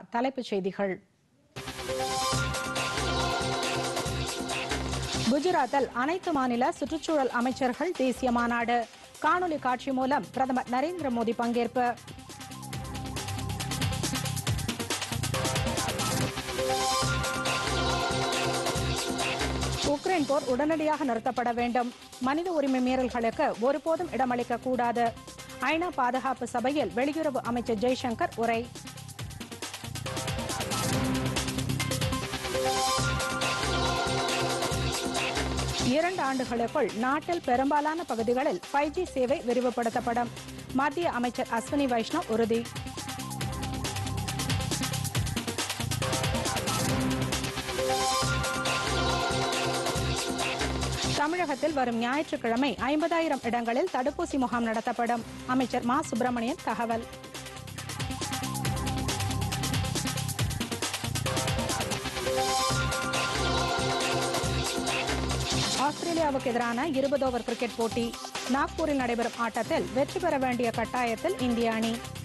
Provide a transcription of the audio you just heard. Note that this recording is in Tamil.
தலைப்புச் செய்திகள் குஜராத்தில் அனைத்து மாநில சுற்றுச்சூழல் அமைச்சர்கள் தேசிய மாநாடு காணொலி காட்சி மூலம் பிரதமர் நரேந்திர மோடி பங்கேற்பு உக்ரைன் போர் உடனடியாக நிறுத்தப்பட வேண்டும் மனித உரிமை மீறல்களுக்கு ஒருபோதும் இடமளிக்க கூடாது ஐநா பாதுகாப்பு சபையில் வெளியுறவு அமைச்சர் ஜெய்சங்கர் உரை இரண்டு ஆண்டுகளுக்குள் நாட்டில் பெரும்பாலான பகுதிகளில் ஃபைவ் ஜி சேவை விரிவுபடுத்தப்படும் மத்திய அமைச்சர் அஸ்வினி வைஷ்ணவ் உறுதி தமிழகத்தில் வரும் ஞாயிற்றுக்கிழமை ஐம்பதாயிரம் இடங்களில் தடுப்பூசி முகாம் நடத்தப்படும் அமைச்சர் மா சுப்பிரமணியன் தகவல் ஆஸ்திரேலியாவுக்கு எதிரான இருபது ஓவர் கிரிக்கெட் போட்டி நாக்பூரில் நடைபெறும் ஆட்டத்தில் வெற்றி பெற வேண்டிய கட்டாயத்தில் இந்திய அணி